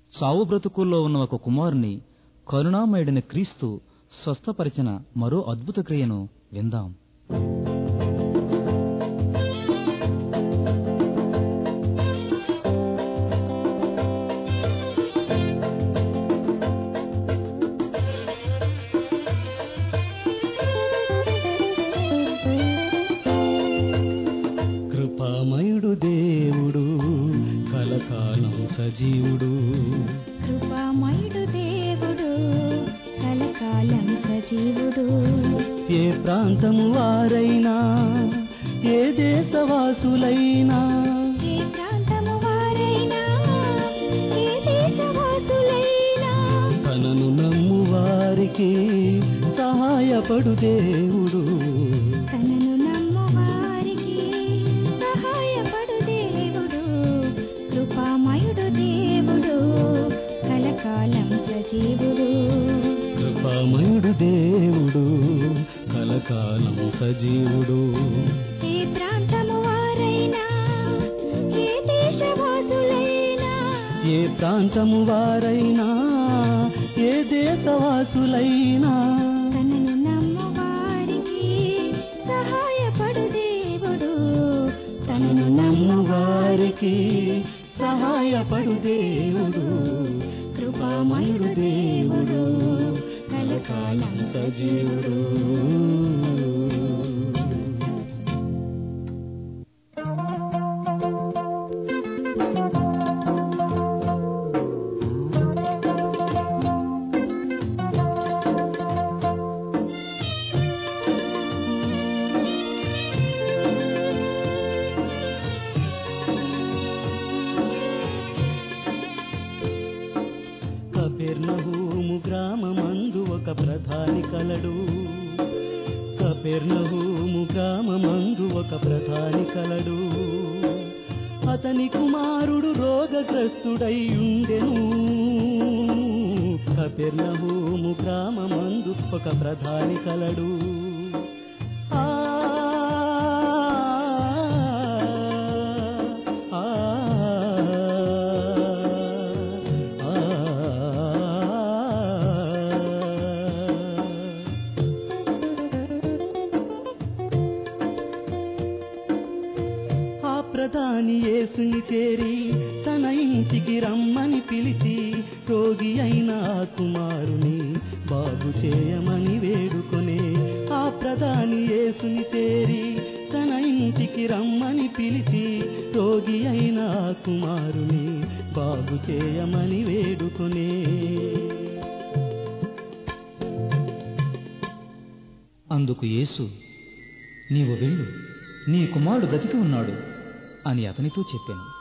చావు బ్రతుకుల్లో ఉన్న ఒక కుమారుని కరుణామయుడైన క్రీస్తు స్వస్థపరిచిన మరో అద్భుత క్రియను విందాం కృపామయుడు దేవుడు కలకాలం సజీవుడు కృపామయుడు దేవుడు కలకాలం సజీవుడు ఏ ప్రాంతము వారైనా ఏ దేశవాసులైనా ఏ ప్రాంతము వారైనా ఏ దేశవాసులైనా తనను నమ్ము వారికి సహాయపడు దేవుడు తనను నమ్ము వారికి సహాయపడు దేవుడు కృపామయుడు దేవుడు కలకాలం సజీవుడు కృపామయుడు దేవుడు కలకాలం సజీవుడు ఏ ప్రాంతము వారైనా ఏ దేశవాసులైనా ఏ ప్రాంతము వారైనా ఏ దేశవాసులైనా తనను నమ్ము వారికి సహాయపడు దేవుడు తనను నమ్ము వారికి సహాయపడు దేవుడు కృపామయుడు దేవుడు కలకాలం సజీవుడు కపెర్నహూము గ్రామమందు ఒక ప్రధాని కలడు కపెర్నహూము గ్రామమందు ఒక ప్రధాని కలడు అతని కుమారుడు రోగగ్రస్తుడై ఉండెను కపెర్నహూము గ్రామమందు ఒక ప్రధాని కలడు ఆ ఆ ఆ ప్రధాని యేసుని చేరి తన ఇంటికి రమ్మని పిలిచి రోగి అయిన ఆ కుమారుని బాగు చేయమని వేడుకొనే ఆ ప్రధాని యేసుని చేరి తన ఇంటికి రమ్మని పిలిచి రోగి అయిన ఆ కుమారుని బాగు చేయమని వేడుకొనే అందుకు యేసు నీవు వెళ్ళు నీ కుమారుడు బ్రతికి ఉన్నాడు అని అతనితో చెప్పాను